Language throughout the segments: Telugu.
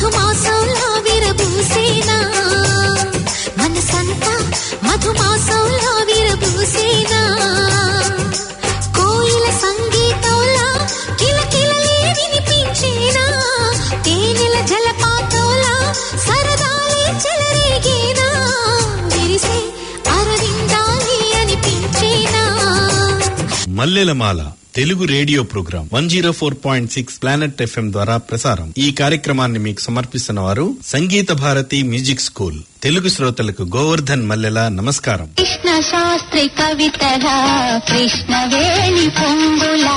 మధుమాసంలా విరబూసేనా మనసంతా మధుమాసంలా విరబూసేనా కోయిల సంగీతంలా కిలకిలలే వినిపించేనా తేనెల జలపాతంలా సరదాలే చెలరేగేనా విరిసే అరవిందాలి అనిపించేనా Mallelamala Telugu radio programme one zero four point six Planet FM ద్వారా ప్రసారం ఈ కార్యక్రమాన్ని మీకు సమర్పిస్తున్న వారు సంగీత భారతి మ్యూజిక్ స్కూల్ తెలుగు శ్రోతలకు గోవర్ధన్ మల్లెల నమస్కారం కృష్ణ శాస్త్రి కవితల కృష్ణవేణి పొంగులా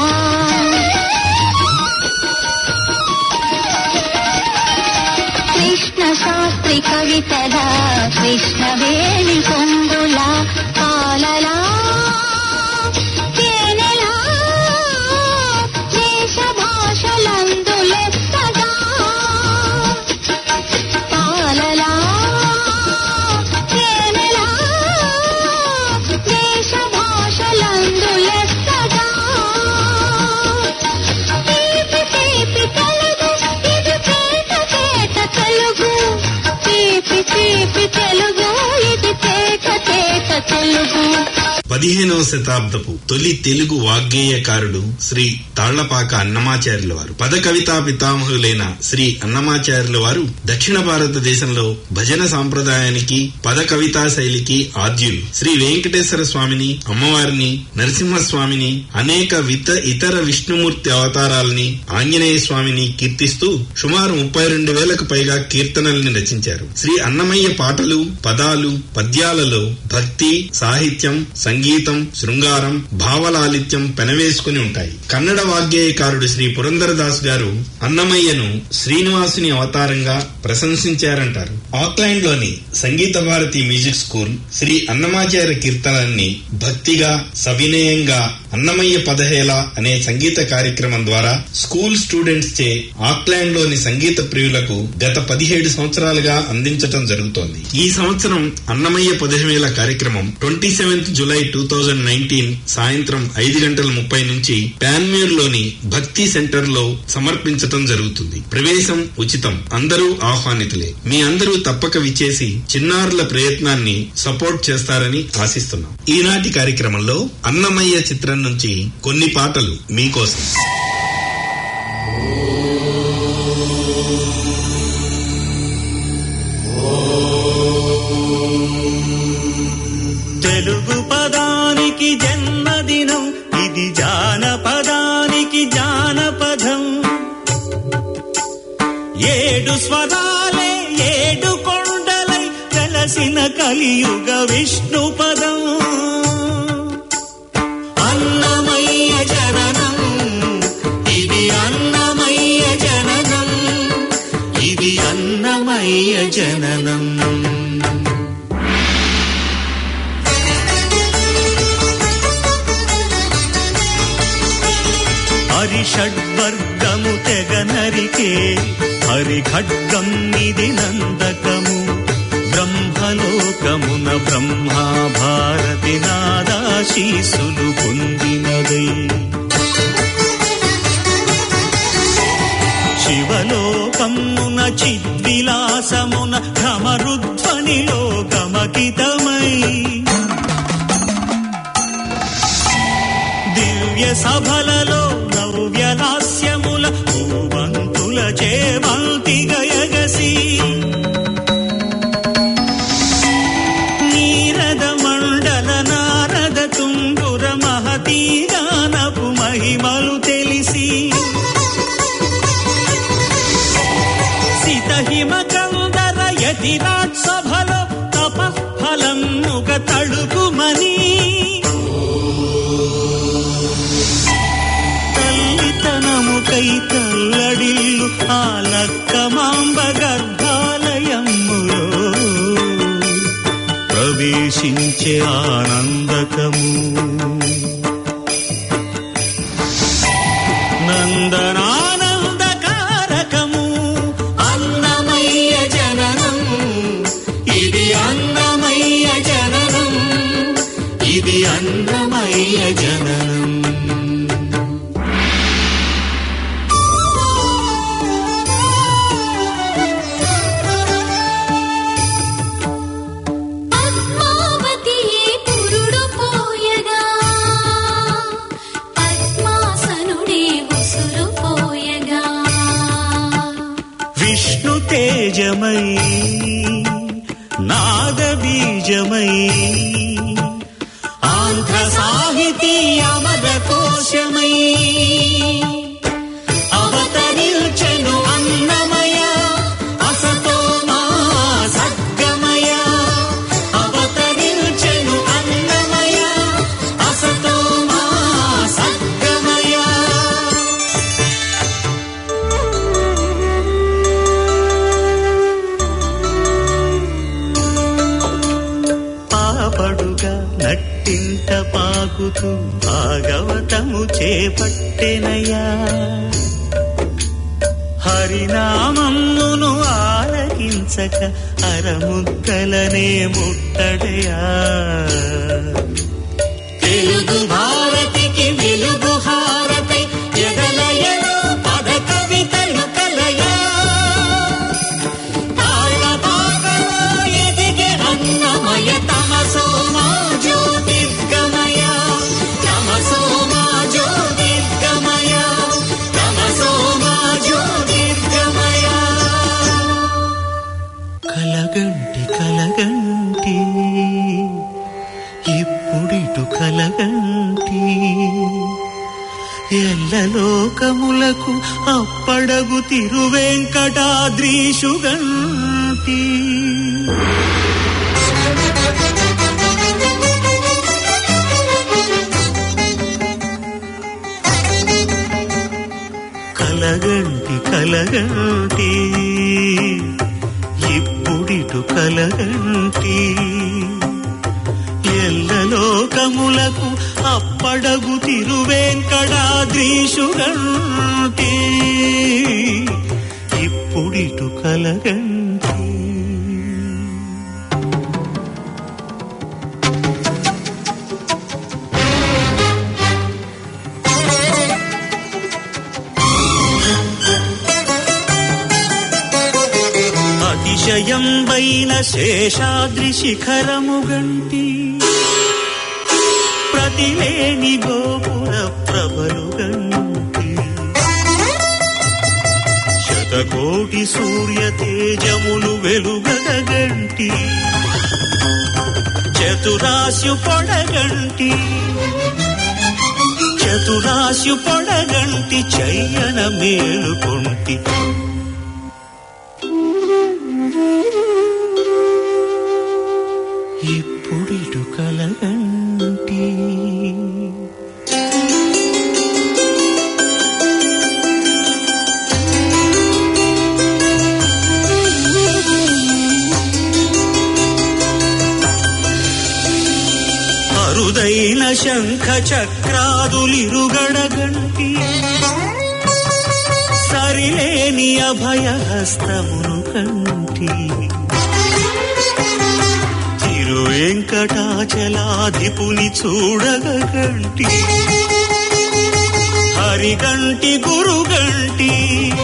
కృష్ణ శాస్త్రి కవితల కృష్ణవేణి పొంగులా పాలలా తేనెలా దేశ భాషలందు లెక్కగా పాలలా తేనెలా దేశ భాషలందు లెక్కగా తీపి తీపి తెలుగు ఇది తేట తేట తెలుగు తీపి తీపి తెలుగు ఇది తేట తేట తెలుగు పదిహేనవ శతాబ్దపు తొలి తెలుగు వాగ్గేయకారుడు శ్రీ తాళ్లపాక అన్నమాచార్యుల వారు పద కవితా పితామహులైన శ్రీ అన్నమాచార్యుల వారు దక్షిణ భారతదేశంలో భజన సాంప్రదాయానికి పద కవితా శైలికి ఆద్యులు శ్రీ వెంకటేశ్వర స్వామిని అమ్మవారిని నరసింహస్వామిని అనేక విత ఇతర విష్ణుమూర్తి అవతారాలని ఆంజనేయ స్వామిని కీర్తిస్తూ సుమారు ముప్పై రెండు వేలకు పైగా కీర్తనల్ని రచించారు శ్రీ అన్నమయ్య పాటలు పదాలు పద్యాలలో భక్తి సాహిత్యం సంగీతం శృంగారం భావలాలిత్యం పెనవేసుకుని ఉంటాయి కన్నడ వాగ్గేయకారుడు శ్రీ పురందరదాస్ గారు అన్నమయ్యను శ్రీనివాసుని అవతారంగా ప్రశంసించారంటారు ఆక్లాండ్ లోని సంగీత భారతి మ్యూజిక్ స్కూల్ శ్రీ అన్నమాచార్య కీర్తనల్ని భక్తిగా సవినయంగా అన్నమయ్య పదహేల అనే సంగీత కార్యక్రమం ద్వారా స్కూల్ స్టూడెంట్స్ చే ఆక్లాండ్ లోని సంగీత ప్రియులకు గత పదిహేడు సంవత్సరాలుగా అందించటం జరుగుతోంది ఈ సంవత్సరం అన్నమయ్య పదిహేల కార్యక్రమం twenty seventh July two thousand nineteen సాయంత్రం ఐదు గంటల ముప్పై నుంచి పాన్మ్యూర్ లోని భక్తి సెంటర్ లో సమర్పించటం జరుగుతుంది ప్రవేశం ఉచితం అందరూ ఆహ్వానితులే మీ అందరూ తప్పక విచ్చేసి చిన్నారుల ప్రయత్నాన్ని సపోర్ట్ చేస్తారని ఆశిస్తున్నాం ఈనాటి కార్యక్రమంలో అన్నమయ్య చిత్రం నుంచి కొన్ని పాటలు మీకోసం తెలుగు పదానికి జన్మదినం ఇది జానపదానికి జానపదం ఏడు స్వరాలే ఏడు కొండలై వెలసిన కలియుగ విష్ణు పదం అన్నమయ్య జననం ఇది అన్నమయ్య జననం ఇది అన్నమయ్య జననం హరిషడ్వర్గము తెగ నరికే హరి ఖడ్గం ఇది నందకము బ్రహ్మలోకమున బ్రహ్మా భారతి నాదాశీసులు పొందినదై శివలోకమున చిద్విలాసమున భ్రమరుధ్వనిలో గమకితమై దివ్య సభలలో నవ్యలాస్యముల భూవంతుల చేమంతి గయగసి నీరద మండల నారద తుంగుర మహతీ గానపు మహిమలు తెలిసి సితహిమ కందర యతిరాట్ సభలో తపఫలం ముగ తడుకుమని తల్లితనముకై తల్లడిల్లు ఆ లక్కమాంబ గర్భాలయములో ప్రవేశించే ఆనందకము నందనానందకారకము అన్నమయ్య జననం ఇది అన్నమయ్య జననం ఇది అన్నమయ్య జననం భాగవతము చేపట్టెనయ్యా హరినామమును ఆలకించక అరముద్దలనే ముట్టడయా తెలుగు భారతికి వెలుగు హారతి ఎదలయను పద కవితలు కలయా తాళపాకలో ఎదిగే అన్నమయ తమసో మా జ్యోతిర్గమయ తమసో మా జ్యోతిర్గమయ తమసో మా జ్యోతిర్గమయ కలగంటి కలగంటి ఇప్పుడిటు కలగంటి ఎల్లలోకములకు అప్పడగు తిరువెంకటాద్రీషుగంటి కలగంటి కలగంటి ఇప్పుడిటు కలగంటి ఎల్లలోకములకు అప్పడగు తిరువెంకటాద్రీషుగంటి ఇప్పుడిటు కలగంటి అతిశయం వైన శేషాద్రి శిఖరము గంటి ప్రతిలేని గోపుర ప్రభలు గంటి శతకోటి సూర్య తేజములు వెలుగగంటి చతురాశు పొడగంటి చతురాశు పొడగంటి చయ్యన మేలుకొంటి ఇప్పుడిటు కలగంటి అరుదైన శంఖ చక్రాదులిరుగడగంటి సరిలేని అభయ హస్తమును కంటి తిరువెంకటాచలాధిపుని చూడగంటి హరిగంటి గురుగంటి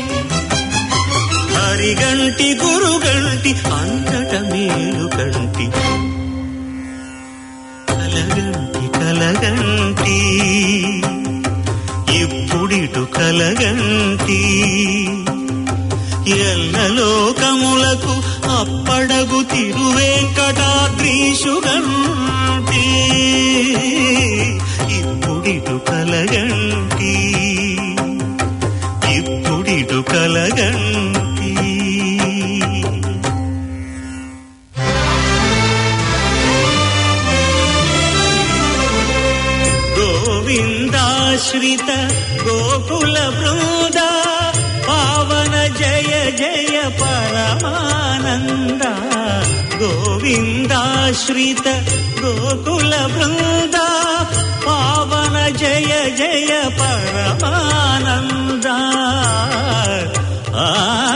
హరిగంటి గురుగంటి అంతట మేలు కంటి కలగంటి కలగంటి ఇప్పుడిటు కలగంటి ఎల్లలోకములకు అప్పడగు తిరువెంకటాద్రీషుగంటి ఇప్పుడిటు కలగంటి ఇప్పుడిటు కలగంటి గోవిందాశ్రిత గోకుల బృంద పావన జయ జయ పరమానంద గోవిందాశ్రిత గోకుల బృంద పావన జయ జయ పరమానంద ఆ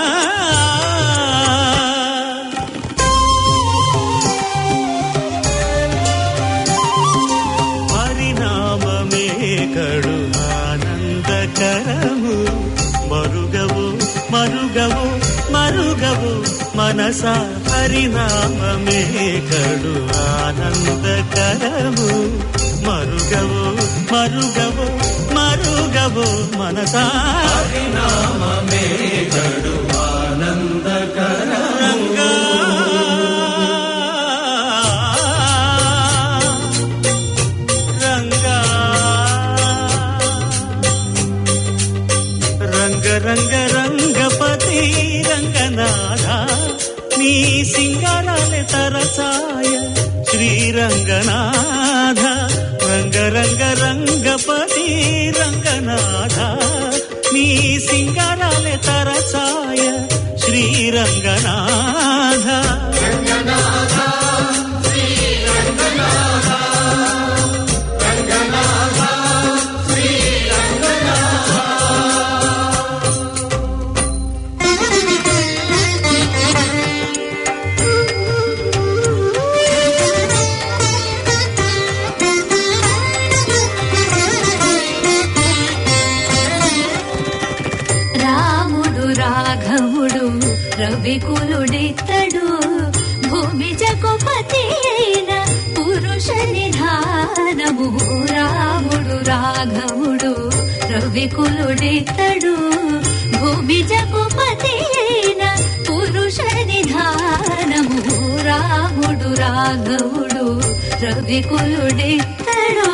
పరిణామమే కడు ఆనందకరము మరుగవు మరుగవు మరుగవు మనస పరిణామమే కడు ఆనందకరము మరుగవు మరుగవు మరుగవు మనస పరిణామమే కడు ఆనందకరంగా రంగా రంగ రంగ రంగపతి రంగనాథ నీ సింగారాలే తరసాయ శ్రీరంగనాథ రంగ రంగ రంగపతి రంగనాథ నీ సింగారాలే తరసాయ శ్రీరంగనాథ రంగనాథ రవికులుడితడు భూమి జగుపతి అయిన పురుష నిధానము రాముడు రాఘవుడు రవికులుడితడు భూమి జగుపతి అయిన పురుష నిధానము రాముడు రాఘవుడు రవికులుడితడు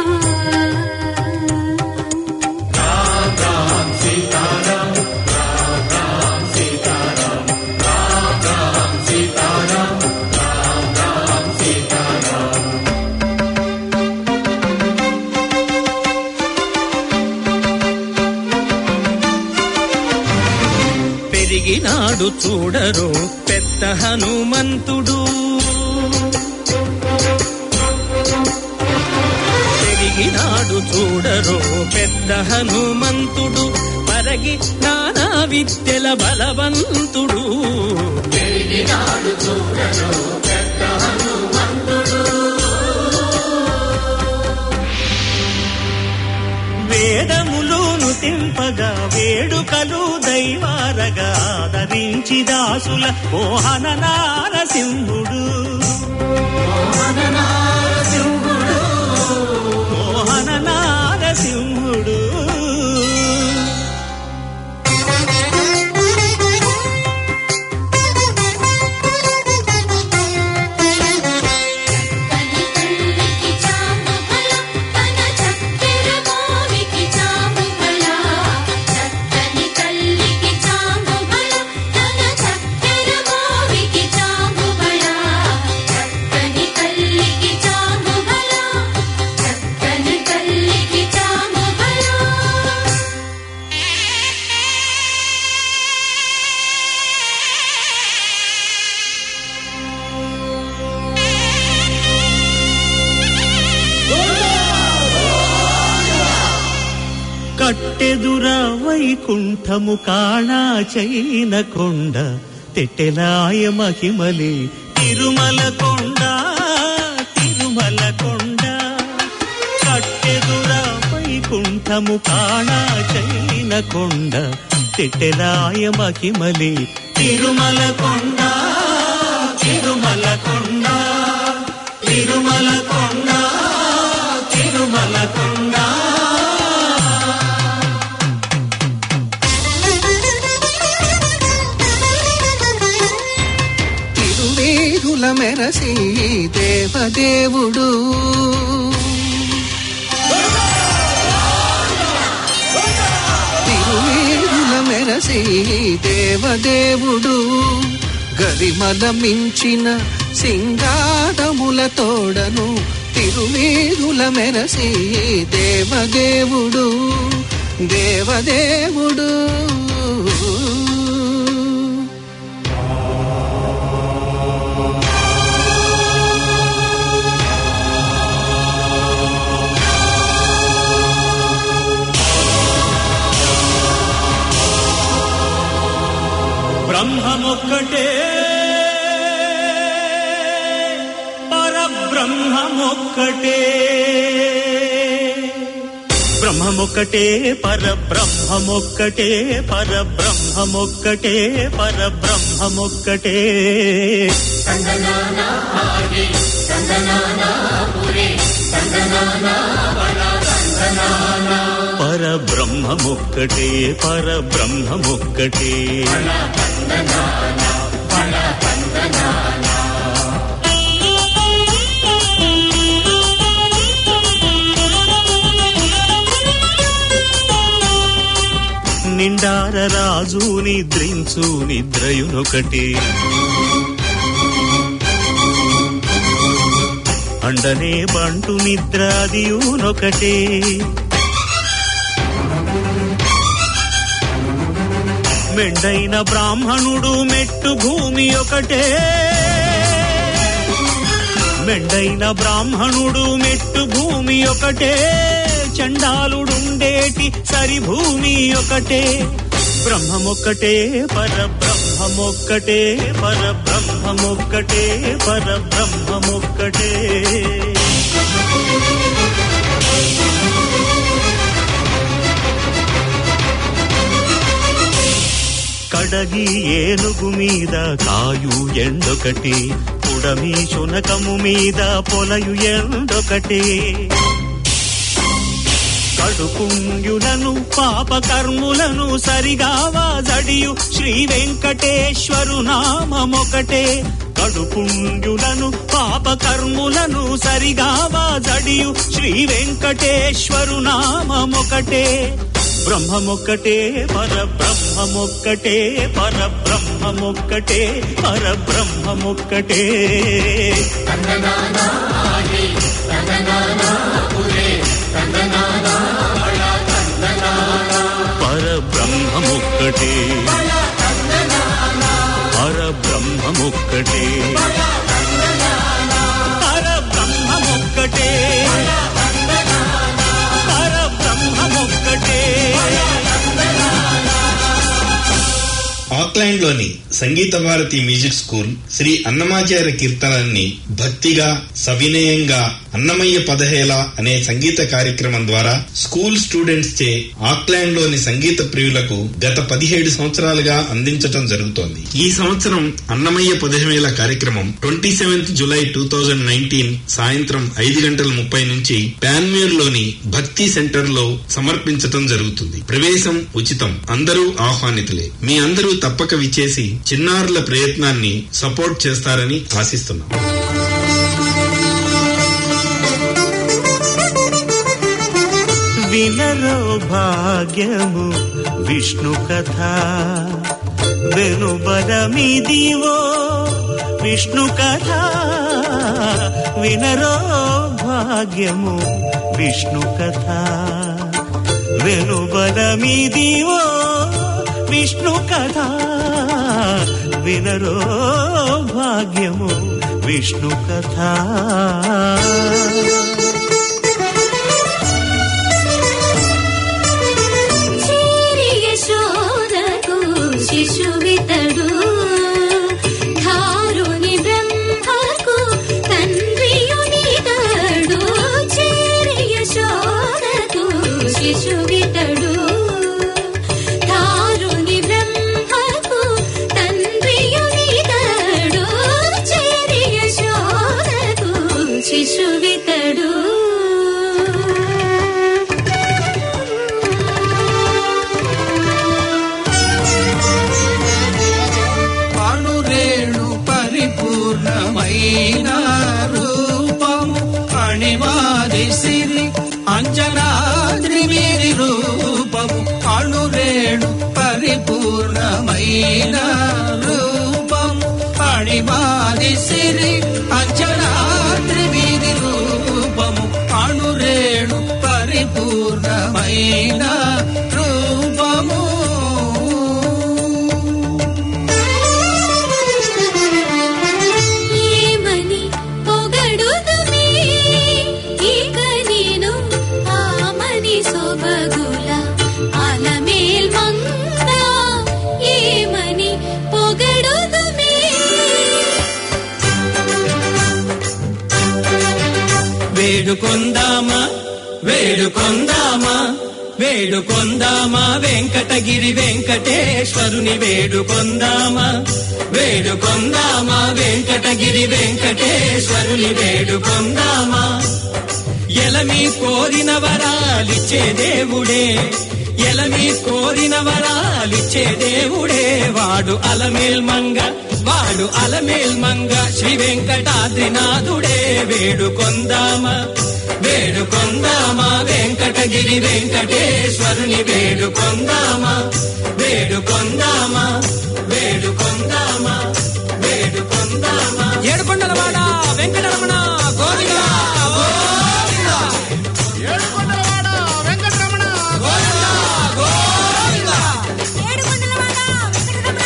పెరిగినాడు చూడరు పెద్ద హనుమంతుడు పెరిగినాడు చూడరు పెద్ద హనుమంతుడు పరగి నానా విద్యల బలవంతుడు వేదములును తింపగా వేడుకలు దైవారగా ఆదరించి దాసుల మోహన నారసింహుడు మోహన నారసింహుడు తల్లి తల్లికి చాము ఫల తన చక్కెర మోవికి చాము ఫల చక్కని తల్లికి చాము ఫల తన చక్కెర మోవికి చాము ఫల చక్కని తల్లికి చాము ఫల చక్కని తల్లికి చాము ఫల కట్టెదుర వైకుంఠము కాణా చైన కొండ తెట్టెలాయ మహిమలి తిరుమల కొండ తిరుమల కొండ కట్టెదుర వైకుంఠము కాణా చైన కొండ తెట్టెలాయ మహిమలి తిరుమల కొండ తిరుమల కొండ తిరుమల కొండ తిరుమల కొండ తిరువేరుల మెరసి దేవదేవుడు తిరువేరుల మెరసి దేవదేవుడు గరిమల మించిన సింగారముల తోడను తిరువేరుల మెరసి దేవదేవుడు దేవదేవుడు బ్రహ్మమొక్కటే పరబ్రహ్మమొక్కటే బ్రహ్మమొక్కటే పరబ్రహ్మమొక్కటే పరబ్రహ్మమొక్కటే పరబ్రహ్మమొక్కటే పరబ్రహ్మమొక్కటే పరబ్రహ్మమొక్కటే నిండార రాజు నిద్రించు నిద్రయునొకటి అండనే బంటు నిద్ర అదియునొకటే మెండైన బ్రాహ్మణుడు మెట్టు భూమి ఒకటే మెండైన బ్రాహ్మణుడు మెట్టు భూమి ఒకటే చండాలుడుండేటి సరి భూమి ఒకటే బ్రహ్మమొక్కటే పరబ్రహ్మమొక్కటే పరబ్రహ్మమొక్కటే పరబ్రహ్మమొక్కటే కడ కడగి ఏనుగు మీద కాయు ఎండొకటి పుడమి శునకము మీద పొలయు ఎండొకటి కడుపుంగులను పాప కర్ములను సరిగావా జడియు శ్రీ వెంకటేశ్వరు నామమొకటే కడుపుంగులను పాప కర్ములను సరిగావా జడియు శ్రీ వెంకటేశ్వరు నామమొకటే బ్రహ్మమొక్కటే పర బ్రహ్మమొక్కటే పర బ్రహ్మమొక్కటే పర బ్రహ్మమొక్కటే పర బ్రహ్మమొక్కటే పర బ్రహ్మమొక్కటే పర బ్రహ్మమొక్కటే పర బ్రహ్మమొక్కటే ఆక్లాండ్ లోని సంగీత భారతి మ్యూజిక్ స్కూల్ శ్రీ అన్నమాచార్య కీర్తనల్ని భక్తిగా సవినయంగా అన్నమయ్య పదహేల అనే సంగీత కార్యక్రమం ద్వారా స్కూల్ స్టూడెంట్స్ చే ఆక్లాండ్ లోని సంగీత ప్రియులకు గత పదిహేడు సంవత్సరాలుగా అందించటం జరుగుతోంది ఈ సంవత్సరం అన్నమయ్య పదహేల కార్యక్రమం twenty seventh July two thousand nineteen సాయంత్రం ఐదు గంటల ముప్పై నుంచి పాన్మూర్ లోని భక్తి సెంటర్ లో సమర్పించటం జరుగుతుంది ప్రవేశం ఉచితం అందరూ ఆహ్వానితులే మీ అందరూ తప్పక విచ్చేసి చిన్నారుల ప్రయత్నాన్ని సపోర్ట్ చేస్తారని ఆశిస్తున్నాం వినరో భాగ్యము విష్ణు కథ వెనుబరమిదివో విష్ణు కథ వినరో భాగ్యము విష్ణు కథ వెనుబరమిదివో విష్ణు కథ వినరో భాగ్యము విష్ణు కథ చేరి యశోదకు శిశువితడు ధారుని బ్రహ్మకు తండ్రియునితడు చేరి యశోదకు శిశువితడు ధారుని బ్రహ్మకు తండ్రియునితడు చేరి యశోదకు శిశువితడు అణురేణు పరిపూర్ణమైన రూపము అణివాది సిరి అంజనాద్రి మీరి రూపము అణురేణు పరిపూర్ణమైన రూపము అణివాది సిరి అంజనాద్రి మీరి రూపము అణురేణు పరిపూర్ణమైన రూపము ఏమని పొగడుదుమే ఇక నేను ఆమని సొబగుల అలమేల్ మంగ ఏమని పొగడుదుమే వేడుకొందామా వేడుకొందామా వేడుకొందామా వెంకటగిరి వెంకటేశ్వరుని వేడుకొందామా వేడుకొందామా వెంకటగిరి వెంకటేశ్వరుని వేడుకొందామా ఎలమి కోరిన వరాలిచ్చే దేవుడే ఎలమి కోరిన వరాలిచ్చే దేవుడే వాడు అలమేల్ మంగ వాడు అలమేల్ మంగ శ్రీ వెంకటాద్రినాథుడే వేడుకొందామా వేడుకొందామా వెంకటగిరి వెంకటేశ్వరుని వేడుకొందామా వేడుకొందామా వేడుకొందామా వేడుకొందామా ఏడుకొండలవాడ వెంకటరమణ గోవిందా గోవిందా ఏడుకొండలవాడ వెంకటరమణ గోవిందా గోవిందా ఏడుకొండలవాడ వెంకటరమణ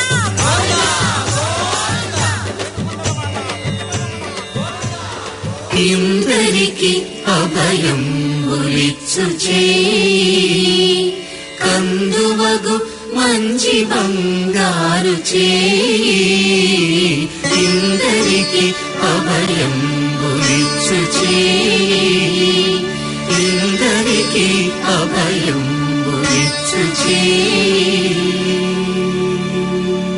ఇందరికి అభయం ఉలిచ్చు చేయి కందువగు మంచి బంగారు చేయి ఇందరికి అభయం ఉలిచ్చు చేయి ఇందరికి అభయం ఉలిచ్చు చేయి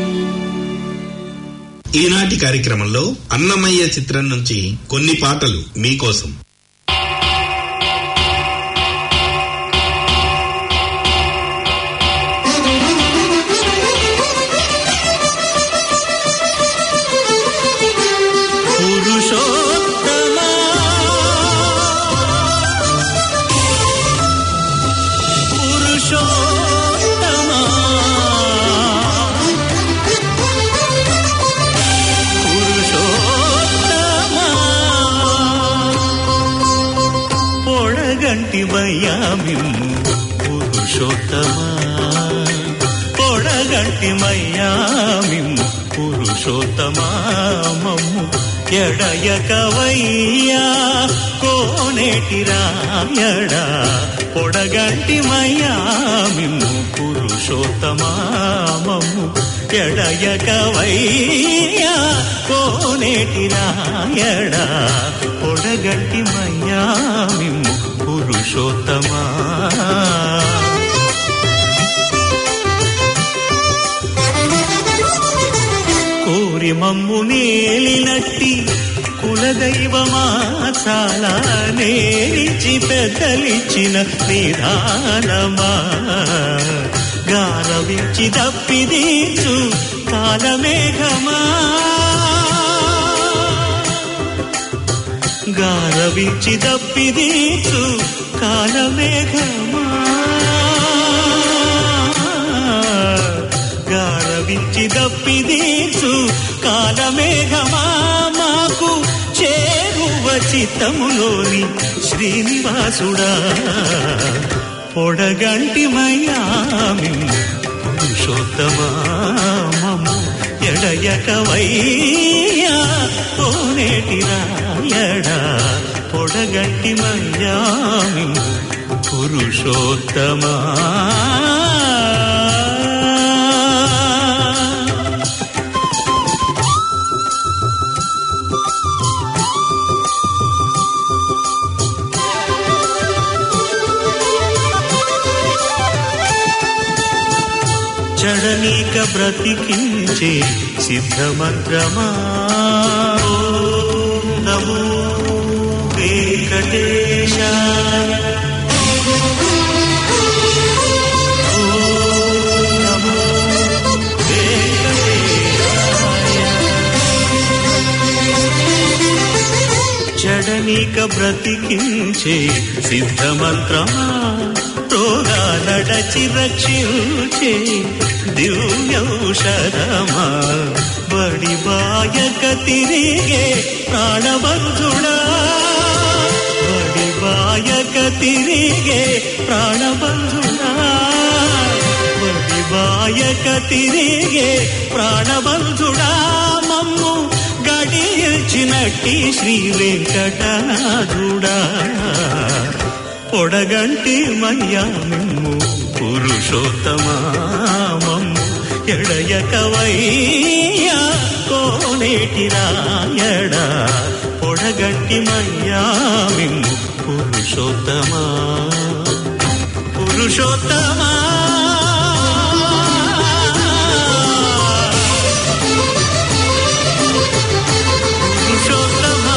ఈనాటి కార్యక్రమంలో అన్నమయ్య చిత్రం నుంచి కొన్ని పాటలు మీకోసం పురుషోత్తమా పురుషోత్తమా పురుషోత్తమా పొడగంటి మయ్యామిమ్ము పురుషోత్తమా పొడగంటి మయ్యామిమ్ము పురుషోత్తమా మమ్ము ఎడయకవయ్యా కోనేటి రాయడా పొడగంటి మయ్యామిమ్ము పురుషోత్తమా మమ్ము ఎడయకవయ్యా కోనేటి రాయడా పొడగంటి మయ్యామిమ్ము పురుషోత్తమా కోరి మమ్ము నేలినట్టి కులదైవమా చాలా నేరిచి పెద్దలిచ్చిన నిధానమా గారవించి దప్పిదీచు కాలమేఘమా గారవించి దప్పిదీచు కాలమేఘమా గారవించి దప్పిదీచు కాలమేఘమా మాకు చేరువ చిత్తములోని శ్రీనివాసుడా పొడగంటి మయామి పురుషోత్తమా మమ్ము ఎడయకవయ్యా కోనేటి రాయడా పొడగంటి మయామి పురుషోత్తమా చడనీక బ్రతికించే సిద్ధమంత్రమా ఓం నమో వెంకటేశ ఓం నమో వెంకటేశాయ. చడనీక బ్రతికించే సిద్ధమంత్రమా రోగాలడచి రక్షించే దివ్యౌషధమా బడి బాయక తిరిగే ప్రాణబంధుడా బడి బాయక తిరిగే ప్రాణబంధుడా బడి బాయక తిరిగే ప్రాణబంధుడా మమ్ము గడియచినట్టి శ్రీ వెంకటనాథుడా పొడగంటి మయ్యామిమ్ము పురుషోత్తమా మమ్ము ఎడయకవయ్యా కోనేటి రాయడా పొడగంటి మయ్యామిమ్ము పురుషోత్తమా పురుషోత్తమా పురుషోత్తమా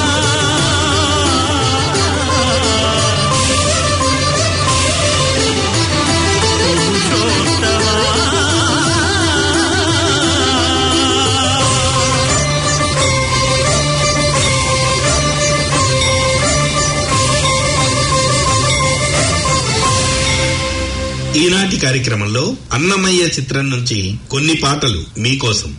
ఈనాటి కార్యక్రమంలో అన్నమయ్య చిత్రం నుంచి కొన్ని పాటలు మీకోసం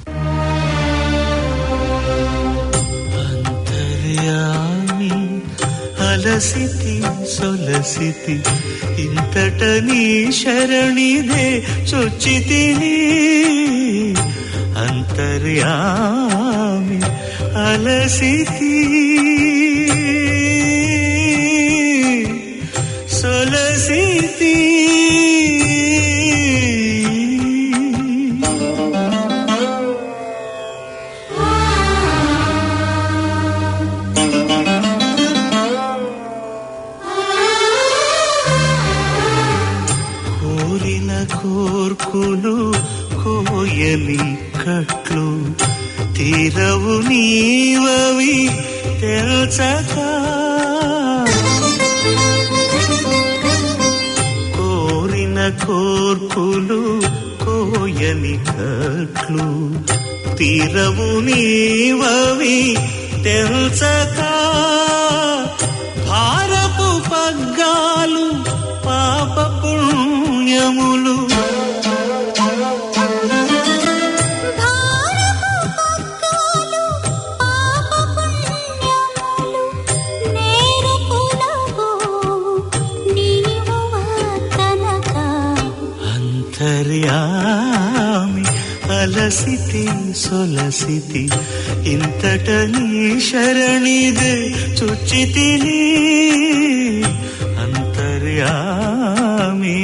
అంతర్యామి అలసితి సొలసితి ఇంతట నీ శరణిదే చొచ్చితిని అంతర్యామి అలసితి సొలసితి కోరిన కోర్కులు కోయని కట్లు తీరవు నీవవి తెలుసక కోరిన కోర్పులు కోయని కట్లు తీరవు నీవవి తెలుసక భారపు పగ్గాలు పాప పుణ్యములు భారపు పగ్గాలు పాప పుణ్యములు నేరపులవు నీవు తనక అంతర్యామి అలసితి సొలసితి ఇంతట నీ శరణిదే చుచ్చితిని అంతర్యామి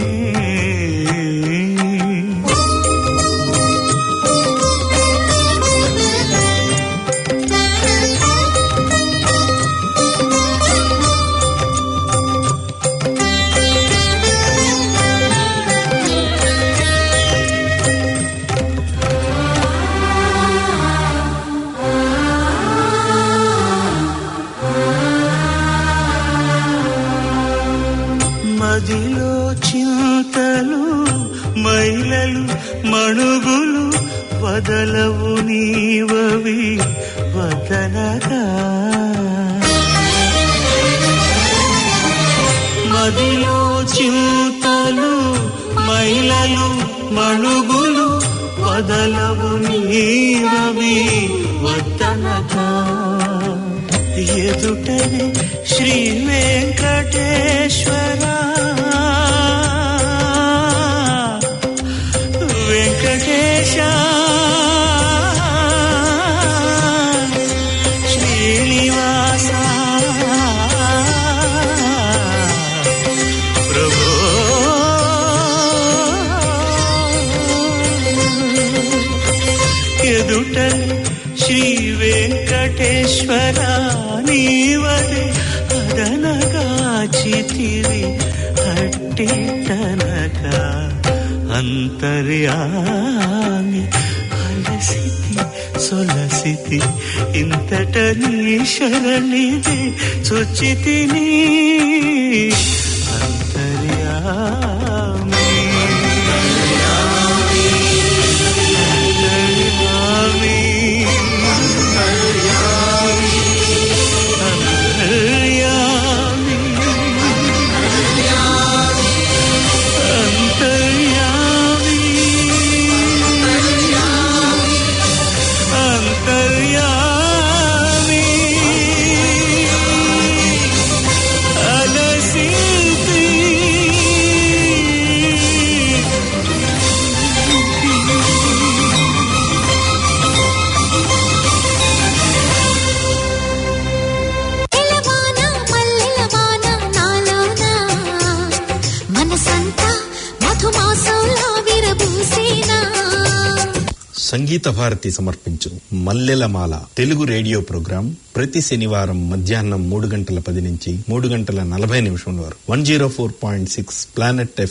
మదిలో చింతలు మైలలు మణుగులు వదలవు నీవవి వదలగా మదిలో చింతలు మైలలు మణుగులు వదలవు నీవవి వద్దనగా ఎదుటనే శ్రీ వెంకటేశ్వర వెంకటేశ శ్రీనివాస ప్రభో ఎదుటనే శ్రీ వెంకటేశ్వర నీవదే అదనగా చితివి అట్టిటనక అంతర్యామి అలసితి సొలసితి ఇంతట నీ శరణిది చుచితిని అంతర్యామి ఎలవాన మల్లెలవాన నాలోన మనసంతా మధుమాసంలా విరబూసేనా సంగీత భారతి సమర్పించు మల్లెలమాల తెలుగు రేడియో ప్రోగ్రాం ప్రతి శనివారం మధ్యాహ్నం మూడు గంటల పది నుంచి మూడు గంటల నలభై నిమిషం వరకు one zero four point six Planet F